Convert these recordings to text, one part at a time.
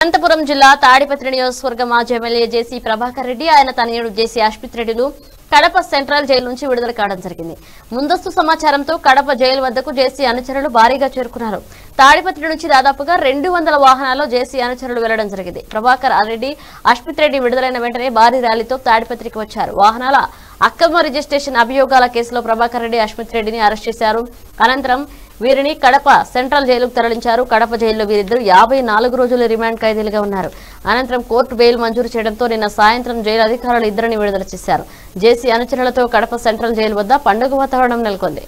అనంతపురం జిల్లా తాడిపత్రి నియోజకవర్గం మాజీ ఎమ్మెల్యే జేసీ ప్రభాకర్ రెడ్డి ఆయన తనయుడు జేసీ అష్మిత్ రెడ్డిలు కడప సెంట్రల్ జైలు నుంచి విడుదల కావడం జరిగింది ముందస్తు సమాచారంతో కడప జైలు వద్దకు జేసీ అనుచరులు భారీగా చేరుకున్నారు తాడిపత్రి నుంచి దాదాపుగా రెండు వందల వాహనాల్లో జేసీ అనుచరులు వెళ్లడం జరిగింది ప్రభాకర్ రెడ్డి అష్మిత్ రెడ్డి విడుదలైన వెంటనే భారీ ర్యాలీతో తాడిపత్రికి వచ్చారు వాహనాల అక్రమ రిజిస్ట్రేషన్ అభియోగాల కేసులో ప్రభాకర్ రెడ్డి అష్మిత్ రెడ్డిని అరెస్ట్ చేశారు అనంతరం వీరిని కడప సెంట్రల్ జైలుకు తరలించారు కడప జైల్లో వీరిద్దరు యాభై నాలుగు రోజుల రిమాండ్ ఖైదీలుగా ఉన్నారు అనంతరం కోర్టు బెయిల్ మంజూరు చేయడంతో నిన్న సాయంత్రం జైలు అధికారులు ఇద్దరిని విడుదల చేశారు జేసీ అనుచరులతో కడప సెంట్రల్ జైలు వద్ద పండుగ వాతావరణం నెలకొంది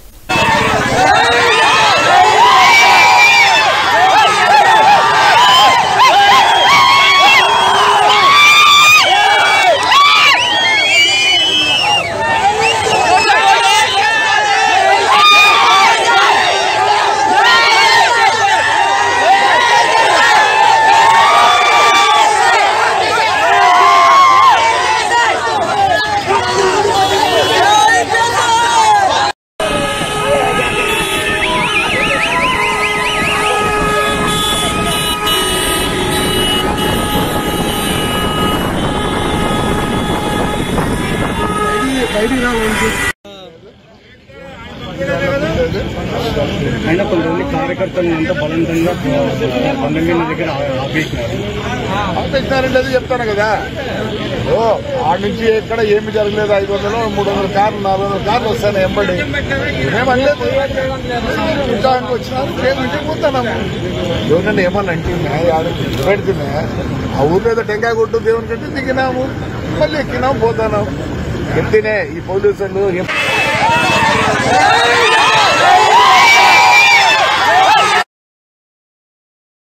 అయినా కొంతమంది కార్యకర్తలను అంతా బలవంతంగా పంతొమ్మిది దగ్గర ఆపేసినారు ఆపేసినారంటే అది చెప్తాను కదా ఓ ఆ నుంచి ఎక్కడ ఏమి జరగలేదు ఐదు వందలు మూడు వందల కార్లు నాలుగు వందల కార్లు వస్తాయి ఎంబడి మేమనలేదు ఉత్సాహానికి వచ్చినారు మేము ఇంటికి పోతున్నాము ఎవరినైనా ఏమన్నా అంటే పెడుతున్నా ఆ ఊర్లో ఏదో టెంకాయ కొట్టు దేవుని కంటే దిగినాము మళ్ళీ ఎక్కినాము పోతున్నాము ఎత్తినే ఈ పోలీసులు ఎప్-